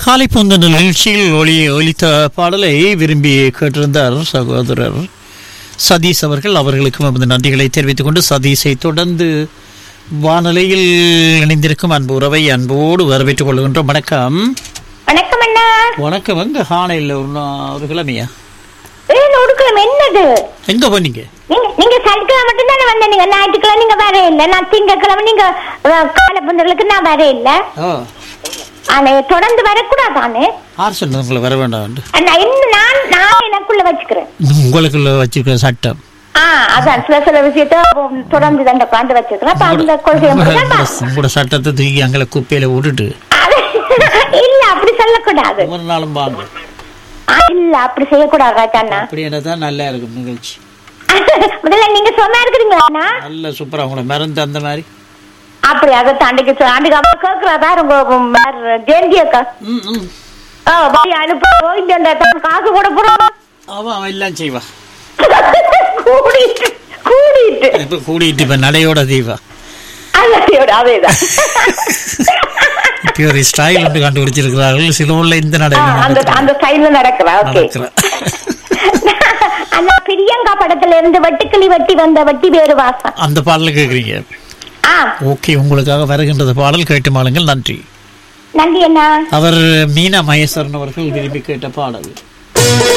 காலை பொந்த நிகழ்ச்சியில் ஒளி ஒலித்த பாடலை விரும்பி கேட்டிருந்தார் சகோதரர் சதீஷ் அவர்கள் அவர்களுக்கும் நமது நன்றிகளை தெரிவித்துக் கொண்டு சதீஷை தொடர்ந்து வானொலியில் இணைந்திருக்கும் அன்பு உறவை அன்போடு வரவேற்றுக் கொள்கின்றோம் வணக்கம் வணக்கம் அண்ணா வணக்கம் எங்க ஹானையில் ஒரு நா- ஒரு கிழமையா ஏன் ஒடுக்கலாம் என்னது எங்க போனீங்க நீங்க நீங்க சனிக்கிழமை மட்டும் தானே வந்த நீங்க ஞாயிற்றுக்கிழமை நீங்க வர இல்ல நான் திங்கக்கிழமை நீங்க அஹ், காலை பொந்தலுக்கு நான் வர இல்ல ஓ ஆனா தொடர்ந்து வரக்கூடாதானே யார் சொன்னது உங்களை வர வேண்டாம் அண்ணா இன்னும் நான் நான் எனக்குள்ள வச்சுக்கிறேன் உங்களுக்குள்ள வச்சிருக்க சட்டம் ஆ அதான் சில சில விஷயத்த உம், தொடர்ந்து தான் உட்காந்து வச்சிருக்கிறேன் அப்ப அந்த கொள்கையை மட்டும் தான் பா- உங்களோட சட்டத்தை தூக்கி அங்கே குப்பையில விட்டுட்டு அது- இல்ல அப்படி சொல்லக்கூடாது ஒவ்வொரு நாளும் வாங்க ஆ, இல்ல அப்படி செய்யக்கூடாது ராஜாண்ணா அப்படி தான் நல்லா இருக்கும் நிகழ்ச்சி முதல்ல நீங்க சொன்னா இருக்கிறீங்களா அண்ணா நல்ல சூப்பரா உங்களை மருந்து அந்த மாதிரி அப்படி அதை தாண்டிக்கு சொ- அன்றைக்கு அவ கேக்குறா பாரு உங்க உம், வேற ஜெயந்தி அக்கா ம் ம் ஆ, போய் அனுப்புறோம் இல்ல காசு கூட போறோம் அவன் அவன் எல்லாம் செய்வா கூடிட்டு கூடிட்டு இப்ப கூடிட்டு இப்ப நடையோட தீவா அதோட அதேதான் இப்ப ஒரு ஸ்டைல் ஒன்று கண்டுபிடிச்சிருக்கிறார்கள் சில ஊர்ல இந்த நடை ஆ, அந்த அந்த சைடுல நடக்கிறா ஓகே நடக்கிற அந்த பிரியங்கா படத்துல இருந்து வெட்டுக்கிளி வெட்டி வந்த வட்டி வேறு வாசம் அந்த பாடல கேக்குறீங்க ஆ ஓகே உங்களுக்காக வருகின்றது பாடல் கேட்டு மாளுங்கள் நன்றி நன்றி அண்ணா அவர் மீனா மகேஸ்வரன் அவர்கள் விரும்பி கேட்ட பாடல்